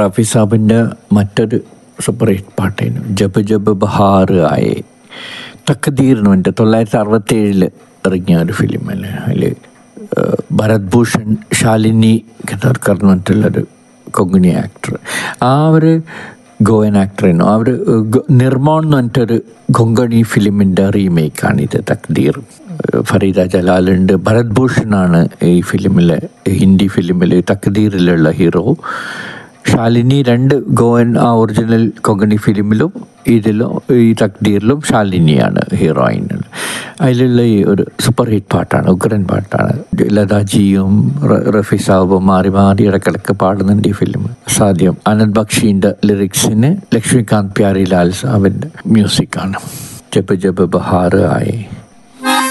റാഫി സാബിൻ്റെ മറ്റൊരു super hit പാട്ടായിരുന്നു ജബ് ജബ് ബഹാർ ആയേ തക്കതീർ എന്ന് പറഞ്ഞിട്ട് തൊള്ളായിരത്തി അറുപത്തി ഏഴിൽ ഇറങ്ങിയ ഒരു ഫിലിം അല്ലേ അതിൽ ഭരത് ഭൂഷൺ ശാലിനി കഥാർക്കർ എന്ന് പറഞ്ഞിട്ടുള്ളൊരു കൊങ്ങിണി ആക്ടർ ആ ഒരു ഗോവൻ ആക്ടറായിരുന്നു അവർ നിർമ്മോൺ എന്ന് പറഞ്ഞിട്ടൊരു കൊങ്കണി ഫിലിമിൻ്റെ റീമേക്കാണിത് തക്ദീർ ഫരീദ ജലാലുണ്ട് ഭരത് ഭൂഷണാണ് ഈ ഫിലിമിലെ ഹിന്ദി ഫിലിമിൽ തക്ദീറിലുള്ള ഹീറോ ശാലിനി രണ്ട് ഗോവൻ ആ ഒറിജിനൽ കൊങ്കണി ഫിലിമിലും ഇതിലും ഈ തക്ദീറിലും ശാലിനിയാണ് ഹീറോയിൻ അതിലുള്ള ഈ ഒരു സൂപ്പർ ഹിറ്റ് പാട്ടാണ് ഉഗ്രൻ പാട്ടാണ് ലതാജിയും റ- റഫി സാബും മാറി മാറി ഇടക്കിടക്ക് പാടുന്നുണ്ട് ഈ ഫിലിം സാധ്യം ആനന്ദ് ബക്ഷീൻ്റെ ലിറിക്സിന് ലക്ഷ്മികാന്ത് പ്യാരിലാൽ സാബിൻ്റെ മ്യൂസിക്കാണ് ജബ് ജബ് ബഹാർ ആയി